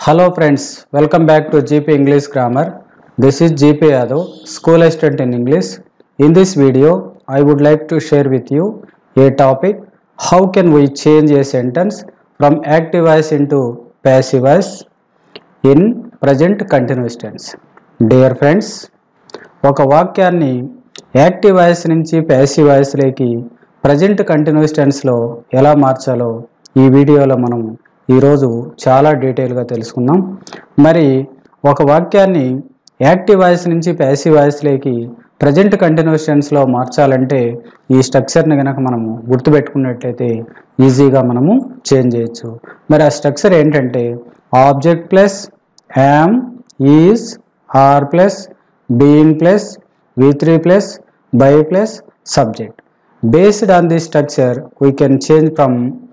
Hello friends, welcome back to GP English Grammar. This is GP Yadav, School Assistant in English. In this video, I would like to share with you a topic how can we change a sentence from active voice into passive voice in present continuous tense. Dear friends, ఒక వాక్యాన్ని active voice నుంచి passive వాయిస్లోకి present continuous టెన్స్లో ఎలా మార్చాలో ఈ వీడియోలో మనం ఈరోజు చాలా డీటెయిల్గా తెలుసుకుందాం మరి ఒక వాక్యాన్ని యాక్టివ్ వాయిస్ నుంచి ప్యాసివ్ వాయిస్లోకి ప్రజెంట్ కంటిన్యూస్ టెన్స్లో మార్చాలంటే ఈ స్ట్రక్చర్ని కనుక మనము గుర్తుపెట్టుకున్నట్లయితే ఈజీగా మనము చేంజ్ చేయొచ్చు మరి ఆ స్ట్రక్చర్ ఏంటంటే object plus am is are plus being plus v3 plus by plus subject based on this structure we can change from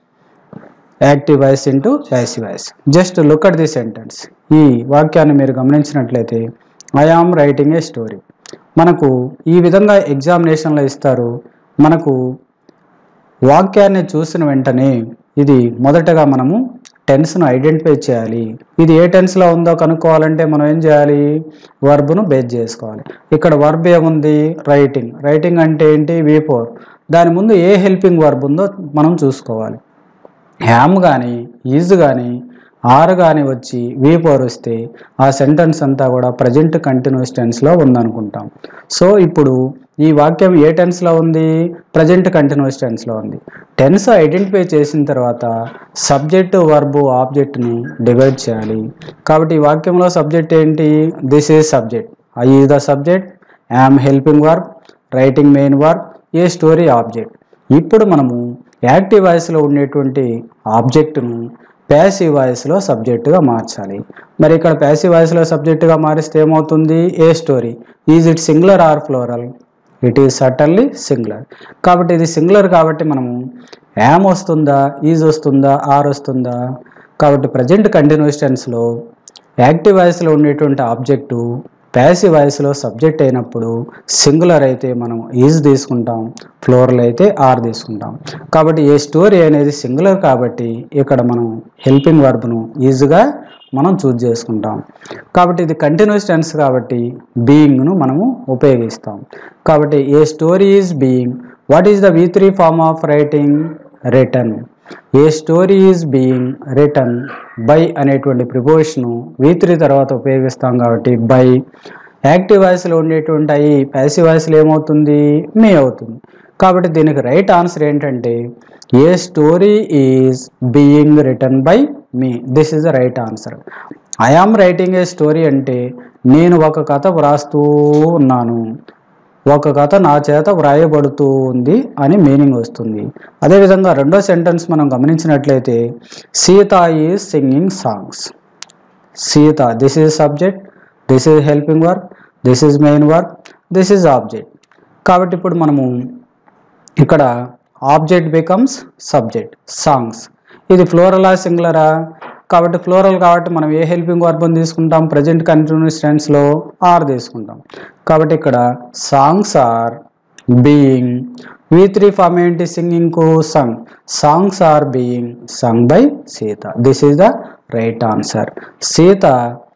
active voice into passive voice just look at the sentence ఈ వాక్యాన్ని మీరు గమనించినట్లయితే I am writing a story మనకు ఈ విధంగా ఎగ్జామినేషన్లో ఇస్తారు మనకు వాక్యాన్ని చూసిన వెంటనే ఇది మొదటగా మనము టెన్స్ను ఐడెంటిఫై చేయాలి ఇది ఏ టెన్స్లో ఉందో కనుక్కోవాలంటే మనం ఏం చేయాలి వర్బ్ను బేస్ చేసుకోవాలి ఇక్కడ వర్బ్ ఏముంది రైటింగ్ రైటింగ్ అంటే ఏంటి వి ఫోర్ దాని ముందు ఏ హెల్పింగ్ వర్బ్ ఉందో మనం చూసుకోవాలి హ్యామ్ కానీ ఈజ్ కానీ ఆర్ కానీ వచ్చి వి ఫోర్ వస్తే ఆ సెంటెన్స్ అంతా కూడా ప్రజెంట్ కంటిన్యూస్ టెన్స్లో ఉందనుకుంటాం సో ఇప్పుడు ఈ వాక్యం ఏ టెన్స్లో ఉంది ప్రజెంట్ కంటిన్యూస్ టెన్స్లో ఉంది టెన్స్ ఐడెంటిఫై చేసిన తర్వాత సబ్జెక్టు వర్బు ఆబ్జెక్ట్ని డివైడ్ చేయాలి కాబట్టి ఈ వాక్యంలో సబ్జెక్ట్ ఏంటి this is subject I is the subject am helping verb writing main verb a story object ఇప్పుడు మనము యాక్టివ్ వాయిస్లో ఉండేటువంటి ఆబ్జెక్టును ప్యాసివ్ వాయిస్లో సబ్జెక్టుగా మార్చాలి మరి ఇక్కడ ప్యాసివ్ వాయిస్లో సబ్జెక్టుగా మారిస్తే ఏమవుతుంది a story is it singular or plural it is certainly singular కాబట్టి ఇది సింగులర్ కాబట్టి మనము యామ్ వస్తుందా ఈజ్ వస్తుందా ఆర్ వస్తుందా కాబట్టి ప్రజెంట్ కంటిన్యూస్ టెన్స్లో యాక్టివ్ వాయిస్లో ఉండేటువంటి ఆబ్జెక్టు ప్యాసివ్ వాయిస్లో సబ్జెక్ట్ అయినప్పుడు సింగులర్ అయితే మనం ఈజ్ తీసుకుంటాం ఫ్లోరల్ అయితే ఆర్ తీసుకుంటాం కాబట్టి ఏ స్టోరీ అనేది సింగులర్ కాబట్టి ఇక్కడ మనం హెల్పింగ్ వర్బ్ను ఈజీగా మనం చూజ్ చేసుకుంటాం కాబట్టి ఇది కంటిన్యూస్ టెన్స్ కాబట్టి బీయింగ్ను మనము ఉపయోగిస్తాం కాబట్టి a story is being what is the V three form of writing written a story is being written by అనేటువంటి ప్రిపోజిషను వి త్రీ తర్వాత ఉపయోగిస్తాం కాబట్టి బై యాక్టివ్ వాయిస్లో ఉండేటువంటి అవి ప్యాసివ్ వాయిస్లో ఏమవుతుంది మే అవుతుంది కాబట్టి దీనికి రైట్ ఆన్సర్ ఏంటంటే a story is being written by me this is the right answer I am writing a story అంటే నేను ఒక కథ వ్రాస్తూ ఉన్నాను ఒక కథ నా చేత వ్రాయబడుతూ ఉంది అని మీనింగ్ వస్తుంది అదేవిధంగా రెండో సెంటెన్స్ మనం గమనించినట్లయితే Sita is singing songs Sita this is subject this is helping verb this is main verb this is object కాబట్టి ఇప్పుడు మనము ఇక్కడ ఆబ్జెక్ట్ బికమ్స్ సబ్జెక్ట్ సాంగ్స్ ఇది ఫ్లోరలా సింగులరా కాబట్టి ఫ్లోరల్ కాబట్టి మనం ఏ హెల్పింగ్ వర్బన్ తీసుకుంటాం ప్రజెంట్ కంటిన్యూస్ టెన్స్లో ఆర్ తీసుకుంటాం కాబట్టి ఇక్కడ songs are being V three form ఏంటి సింగింగ్కు sung songs are being sung by Sita this is the right answer Sita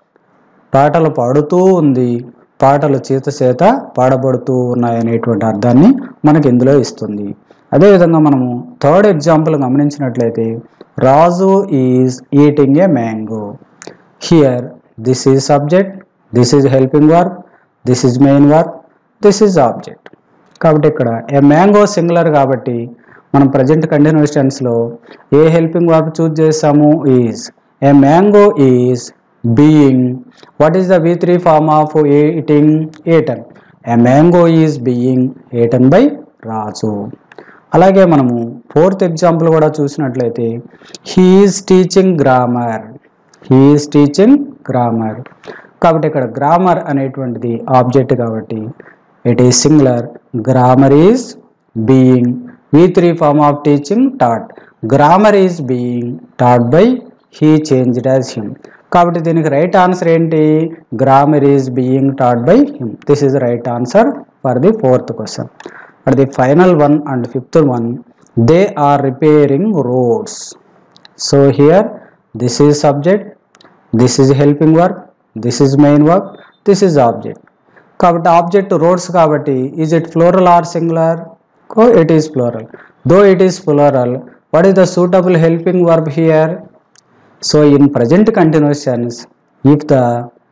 పాటలు పాడుతూ ఉంది పాటలు చేత చేత పాడబడుతూ ఉన్నాయనేటువంటి అర్థాన్ని మనకి ఇందులో ఇస్తుంది అదేవిధంగా మనము థర్డ్ ఎగ్జాంపుల్ గమనించినట్లయితే Raju is eating a mango here this is subject this is helping verb this is main verb this is object కాబట్టి ఇక్కడ ఏ మ్యాంగో సింగులర్ కాబట్టి మనం ప్రజెంట్ కంటిన్యూస్ టెన్స్లో ఏ హెల్పింగ్ వర్క్ చూజ్ చేస్తాము is a mango is being what is the V three form of eating eaten a mango is being eaten by Raju అలాగే మనము fourth example కూడా చూసినట్లయితే he is teaching grammar he's teaching grammar కాబట్టి ఇక్కడ grammar అనేటువంటిది object కాబట్టి it is singular grammar is being V three form of teaching taught grammar is being taught by he changed as him కాబట్టి దీనికి right answer ఏంటి grammar is being taught by him this is right answer for the fourth question for the final one and fifth one they are repairing roads so here this is subject this is helping verb this is main verb this is object కాబట్టి object roads కాబట్టి is it plural or singular it is plural though it is plural what is the suitable helping verb here so in present continuous tense if the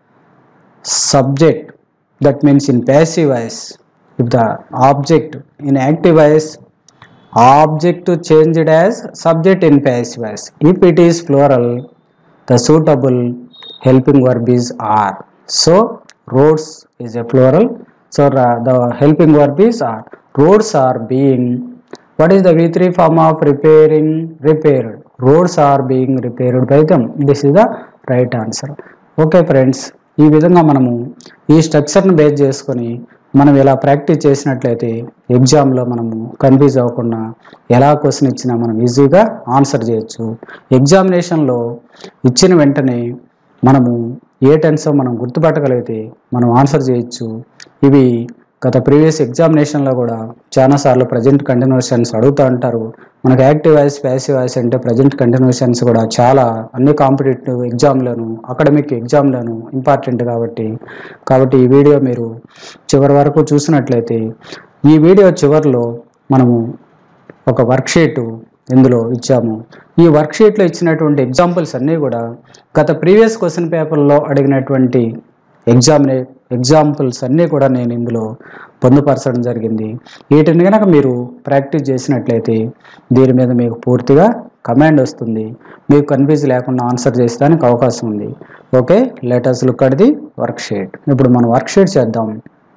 subject that means in passive voice if the object in active voice object changed as subject in passive voice if it is plural the suitable helping verb is are so roads is a plural so ra- the helping verb is are roads are being what is the v3 form of repairing repaired roads are being repaired by them this is the right answer okay friends ఈ విధంగా మనము ఈ స్ట్రక్చర్ని base చేసుకొని మనం ఇలా practice చేసినట్లయితే ఎగ్జామ్లో మనము కన్ఫ్యూజ్ అవ్వకుండా ఎలా క్వశ్చన్ ఇచ్చినా మనం ఈజీగా ఆన్సర్ చేయొచ్చు ఎగ్జామినేషన్లో ఇచ్చిన వెంటనే మనము ఏ టెన్సో మనం గుర్తుపట్టగలిగితే మనం ఆన్సర్ చేయొచ్చు ఇవి గత ప్రీవియస్ ఎగ్జామినేషన్లో కూడా చాలాసార్లు ప్రజెంట్ కంటిన్యూషన్స్ అడుగుతూ ఉంటారు మనకు యాక్టివ్ వాయిస్ ప్యాసివ్ వాయిస్ అంటే ప్రజెంట్ కంటిన్యూషన్స్ కూడా చాలా అన్ని కాంపిటేటివ్ ఎగ్జామ్లను అకాడమిక్ ఎగ్జామ్లను ఇంపార్టెంట్ కాబట్టి కాబట్టి ఈ వీడియో మీరు చివరి వరకు చూసినట్లయితే ఈ వీడియో చివరిలో మనము ఒక వర్క్షీట్ ఇందులో ఇచ్చాము ఈ వర్క్షీట్లో ఇచ్చినటువంటి ఎగ్జాంపుల్స్ అన్నీ కూడా గత ప్రీవియస్ క్వశ్చన్ పేపర్లో అడిగినటువంటి ఎగ్జామినే ఎగ్జాంపుల్స్ అన్నీ కూడా నేను ఇందులో పొందుపరచడం జరిగింది వీటిని కనుక మీరు ప్రాక్టీస్ చేసినట్లయితే దీని మీద మీకు పూర్తిగా కమాండ్ వస్తుంది మీకు కన్ఫ్యూజ్ లేకుండా ఆన్సర్ చేసేదానికి అవకాశం ఉంది okay let us look at the worksheet ఇప్పుడు మనం వర్క్షీట్ చేద్దాం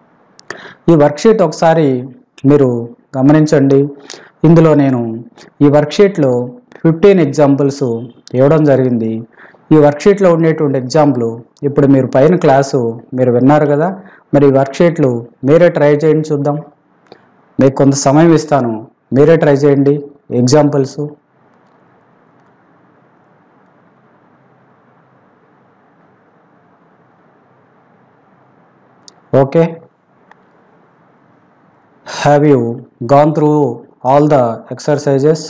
ఈ వర్క్షీట్ ఒకసారి మీరు గమనించండి ఇందులో నేను ఈ వర్క్షీట్లో ఫిఫ్టీన్ ఎగ్జాంపుల్స్ ఇవ్వడం జరిగింది ఈ వర్క్షీట్లో ఉండేటువంటి ఎగ్జాంపుల్ ఇప్పుడు మీరు పైన క్లాసు మీరు విన్నారు కదా మరి ఈ వర్క్షీట్లు మీరే ట్రై చేయండి చూద్దాం మీకు కొంత సమయం ఇస్తాను మీరే ట్రై చేయండి examples okay have you gone through all the exercises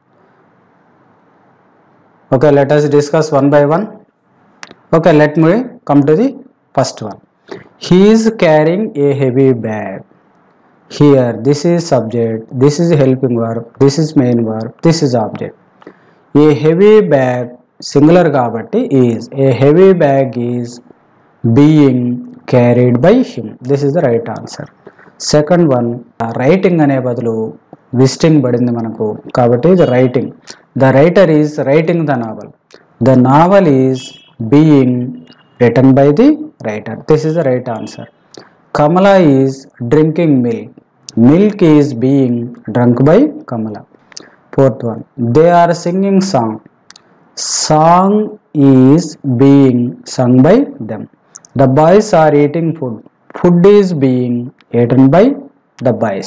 okay let us discuss one by one okay let me come to the first one he is carrying a heavy bag here this is subject this is helping verb this is main verb this is object a heavy bag singular కాబట్టి is a heavy bag is being carried by him this is the right answer second one writing అనే బదులు visiting పడింది మనకు కాబట్టి ఇది writing the writer is writing the novel the novel is being written by the writer this is the right answer Kamala is drinking milk milk is being drunk by Kamala fourth one they are singing song song is being sung by them the boys are eating food food is being eaten by the boys.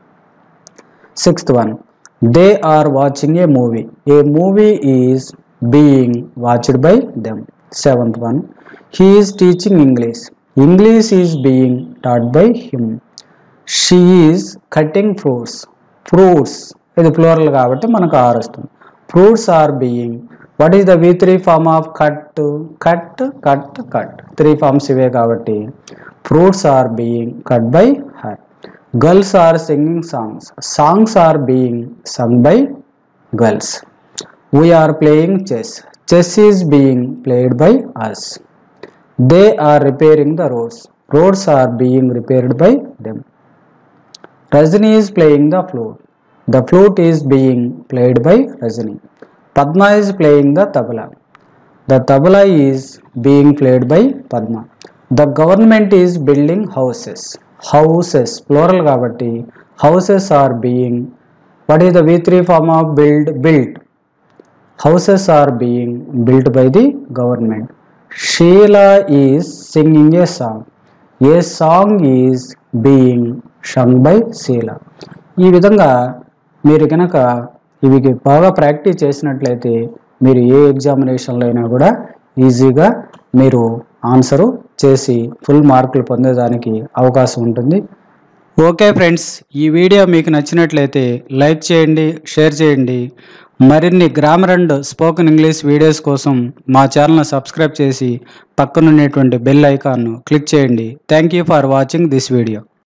Sixth one, they are watching a movie. A movie is being watched by them. Seventh one, he is teaching English. English is being taught by him. She is cutting fruits. Fruits ఇది plural కాబట్టి మనకు are వస్తుంది fruits are being what is the V three form of cut cut cut cut three forms ఇవే కాబట్టి fruits are being cut by her girls are singing songs songs are being sung by girls we are playing chess chess is being played by us they are repairing the roads roads are being repaired by them Rajini is playing the flute. The flute is being played by Rajini. Padma is playing the tabla. The tabla is being played by Padma. The government is building houses. Houses, plural కాబట్టి houses are being, what is the V3 form of build? Built. Houses are being built by the government. Sheila is singing a song. A song is being sung by Sheela ఈ విధంగా మీరు కనుక ఇవి బాగా practice చేసినట్లయితే మీరు ఏ ఎగ్జామినేషన్లో అయినా కూడా ఈజీగా మీరు ఆన్సరు చేసి ఫుల్ మార్కులు పొందేదానికి అవకాశం ఉంటుంది ఓకే ఫ్రెండ్స్ ఈ వీడియో మీకు నచ్చినట్లయితే లైక్ చేయండి షేర్ చేయండి మరిన్ని grammar and spoken English videos కోసం మా ఛానల్ను సబ్స్క్రైబ్ చేసి పక్కనున్నటువంటి బెల్ ఐకాన్ను క్లిక్ చేయండి thank you for watching this video